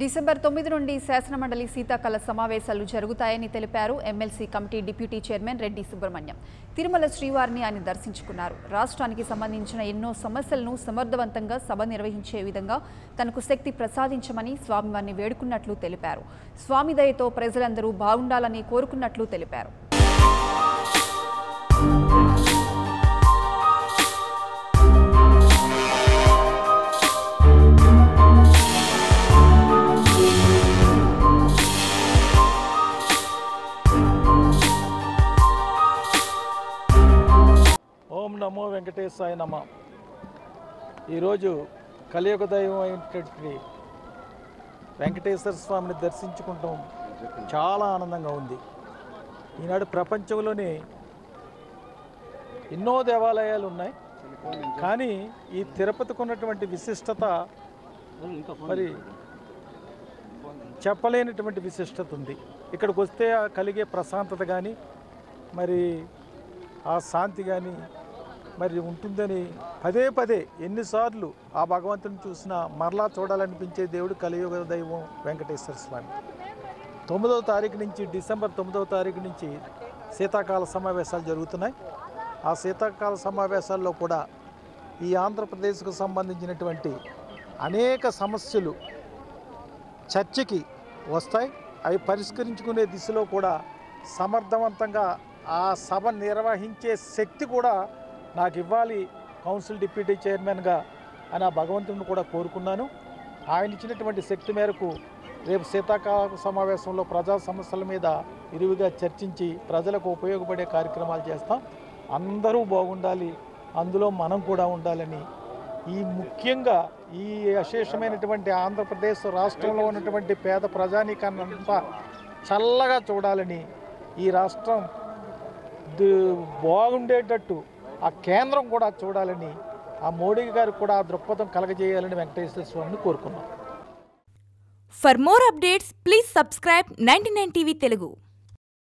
December తొమ్మిది నుండి శాసనమండలి శీతాకాల సమావేశాలు జరుగుతాయని తెలిపారు MLC committee deputy chairman Reddy Subrahmanyam Tirumala శ్రీవారిని ఆయన దర్శించుకున్నారు రాష్ట్రానికి సంబంధించిన ఎన్నో సమస్యలను సమర్థవంతంగా సభ నిర్వహించే విధంగా తనకు శక్తి ప్రసాదించమని స్వామివారిని వేడుకున్నట్లు తెలిపారు స్వామి దయతో ప్రజలందరూ బాగుండాలని కోరుకున్నట్లు తెలిపారు ఓం నమో వెంకటేశాయ నమ ఈరోజు కలియుగ దైవం అయినటువంటి వెంకటేశ్వర స్వామిని దర్శించుకుంటాం చాలా ఆనందంగా ఉంది ఈనాడు ప్రపంచంలోనే ఎన్నో దేవాలయాలు ఉన్నాయి కానీ ఈ తిరుపతికి ఉన్నటువంటి విశిష్టత మరి చెప్పలేనటువంటి విశిష్టత ఉంది ఇక్కడికి వస్తే ఆ కలిగే ప్రశాంతత కానీ మరి ఆ శాంతి కానీ మరి ఉంటుందని పదే పదే ఎన్నిసార్లు ఆ భగవంతుని చూసినా మరలా చూడాలనిపించే దేవుడు కలియుగ దైవం వెంకటేశ్వర స్వామి తొమ్మిదవ తారీఖు నుంచి డిసెంబర్ తొమ్మిదవ తారీఖు నుంచి శీతాకాల సమావేశాలు జరుగుతున్నాయి ఆ శీతాకాల సమావేశాల్లో కూడా ఈ ఆంధ్రప్రదేశ్కు సంబంధించినటువంటి అనేక సమస్యలు చర్చకి వస్తాయి అవి పరిష్కరించుకునే దిశలో కూడా సమర్థవంతంగా ఆ సభ నిర్వహించే శక్తి కూడా నాకు ఇవ్వాలి కౌన్సిల్ డిప్యూటీ చైర్మన్గా అని ఆ భగవంతుడిని కూడా కోరుకున్నాను ఆయన ఇచ్చినటువంటి శక్తి మేరకు రేపు శీతాకాల సమావేశంలో ప్రజా సమస్యల మీద ఇరువుగా చర్చించి ప్రజలకు ఉపయోగపడే కార్యక్రమాలు చేస్తాం అందరూ బాగుండాలి అందులో మనం కూడా ఉండాలని ఈ ముఖ్యంగా ఈ అశేషమైనటువంటి ఆంధ్రప్రదేశ్ రాష్ట్రంలో ఉన్నటువంటి పేద ప్రజానీకాన్ని అంతా చల్లగా చూడాలని ఈ రాష్ట్రం దు- బాగుండేటట్టు ఆ కేంద్రం కూడా చూడాలని ఆ మోడీ గారికి కూడా ఆ దృక్పథం కలగజేయాలని వెంకటేశ్వర స్వామిని కోరుకున్నాం For more updates, please subscribe 99 TV Telugu.